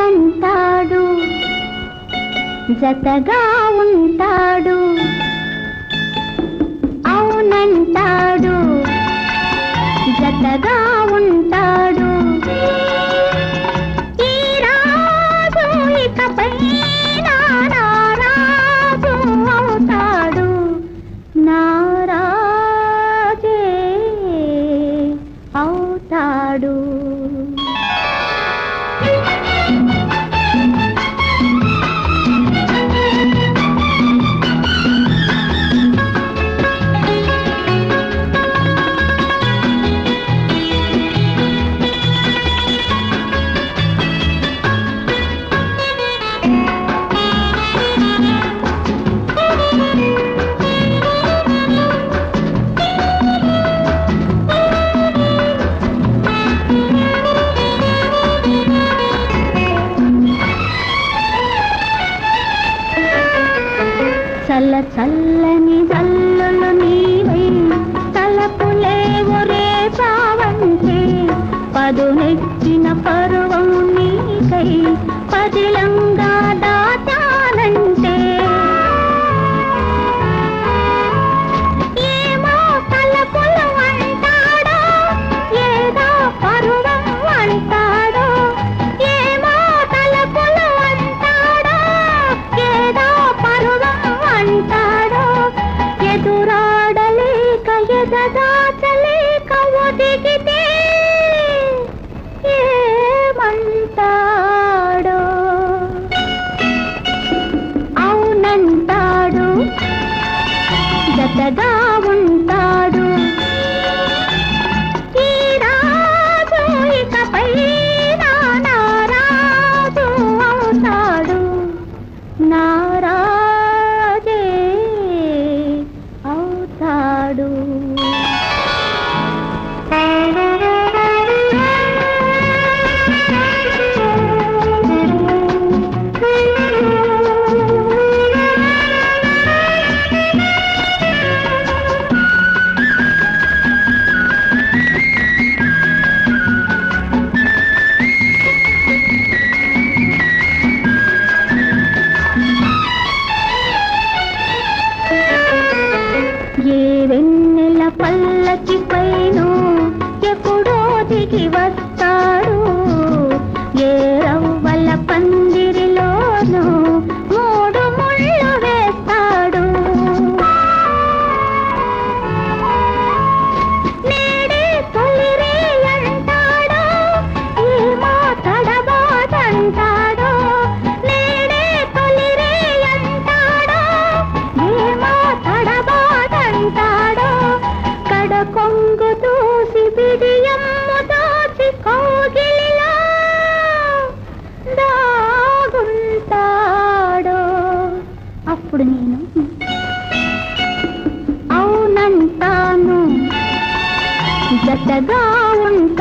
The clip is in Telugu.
అవునంటాడు జతగా ఉంటాడు అవునంటాడు జతగా ఉంటాడు ఈ రాజు ఇకపై నా రాజు అవుతాడు నారాజే అవుతాడు చల్ల చల్లని జల్లులు నీవై తలపులే ఒరే చావంటే పదునెక్కిన పరువం నీకై పదిలంగా దాచానంటే ఏమో తలపులు అంటాడో ఏదో పరువం అంటాడో ఏమో తలపులు అంటాడో ఏదో పరువం అంటాడో ఎదురాడలేక ఎదగాచలేక ఒదిగితే ఏమంటాడో అవునంటాడు జతగా ఉంటాడు ఈ రాజు ఇకపై నా నారాజు అవుతాడు నారాజే అవుతాడు ఏ వెన్నెల పల్లకి పైన ఎప్పుడో దిగి వస్తాడు ఏ రవ్వల పందిరిలోనూ మూడు ముళ్ళు వేస్తాడు నేడే తొలిరే అంటాడో ఏమో తడబాదంటాడో నేడే తొలిరే అంటాడో ఏమో తడబాదంటాడో కడ కొంగు దూసి బిడియమ్ము దాచి కౌగిలిలో దాగుంటాడో అప్పుడు నేను అవునంటాను జతగా ఉంటాను